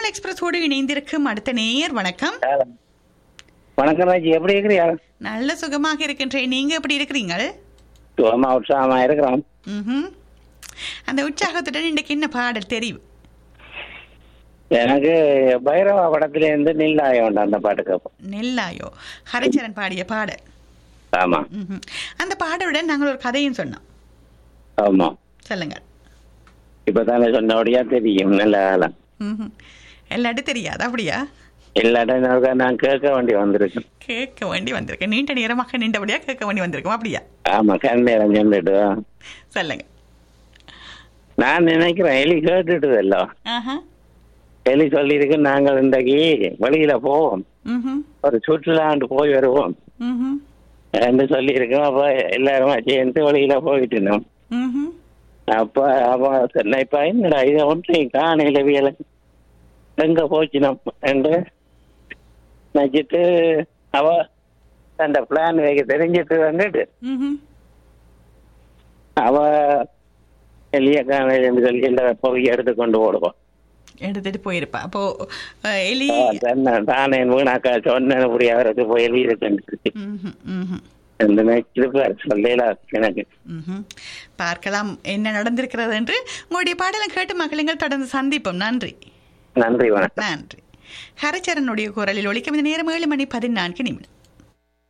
தமிழ் எக்ஸ்பிரஸோடு இணைந்திருக்கும் அடுத்த நேயர் வணக்கம் வணக்கம் ராஜி எப்படி இருக்கிறியா நல்ல சுகமாக இருக்கின்றேன் நீங்க எப்படி இருக்கிறீங்க சுகமா உற்சாகமா இருக்கிறோம் ம்ஹும். அந்த உற்சாகத்துடன் இன்றைக்கு என்ன பாடல் தெரியும் எனக்கு பைரவா படத்துல இருந்து நில்லாய உண்டு அந்த பாட்டு கேட்போம் நெல்லாயோ ஹரிச்சரன் பாடிய பாடல் ஆமா ம்ஹும். அந்த பாடலுடன் நாங்கள் ஒரு கதையும் சொன்னோம் ஆமா சொல்லுங்க இப்பதானே சொன்னபடியா தெரியும் நல்ல காலம் ம்ஹும். எல்லாட்டும் தெரியாது அப்படியா இல்லாட்ட நான் கேட்க வேண்டி வந்திருக்கேன் கேட்க வேண்டி வந்திருக்கேன் நீண்ட நேரமாக நின்றபடியா கேட்க வேண்டி வந்திருக்கோம் அப்படியா ஆமா கண்ணேரம் சொல்லிட்டு சொல்லுங்க நான் நினைக்கிறேன் எலி கேட்டுட்டுதല്ലോ ஆஹா எலி சொல்லியிருக்கு நாங்கள் இன்றைக்கு வெளியில போவோம் ம்ஹும். ஒரு சுற்றுலாண்டு போய் வருவோம் ம்ஹும். என்று சொல்லியிருக்கோம் அப்ப எல்லாருமா சேர்ந்து வெளியில போயிட்டு இருந்தோம் ம்ஹும். அப்ப அவ சொன்ன இப்ப என்னடா இதை ஒன்றையும் காணையில வியல எங்க போச்சினோம் என்று நினைச்சிட்டு அவ அந்த பிளான் வைக்க தெரிஞ்சிட்டு வந்துட்டு ம்ஹும். அவ எளிய காணையில சொல்லி எல்லா பொருள் எடுத்து கொண்டு ஓடுவோம் எடுத்துட்டு போயிருப்பா அப்போ அஹ், எலி தன்னை தானே வீணாக்கா சொன்ன முடிய அவருக்கு போய் எழுதி இருக்கு ம்ஹும். ம்ஹும். இந்த நினைச்சிருப்பார் சொல்லல எனக்கு ம்ஹும். பார்க்கலாம் என்ன நடந்திருக்கிறது என்று உங்களுடைய பாடலும் கேட்டு மகளுங்கள் தொடர்ந்து சந்திப்போம் நன்றி நன்றி வணக்கம் நன்றி ஹரிச்சரனுடைய குரலில் ஒழிக்கும் இந்த நேரம் ஏழு மணி பதினான்கு நிமிடம்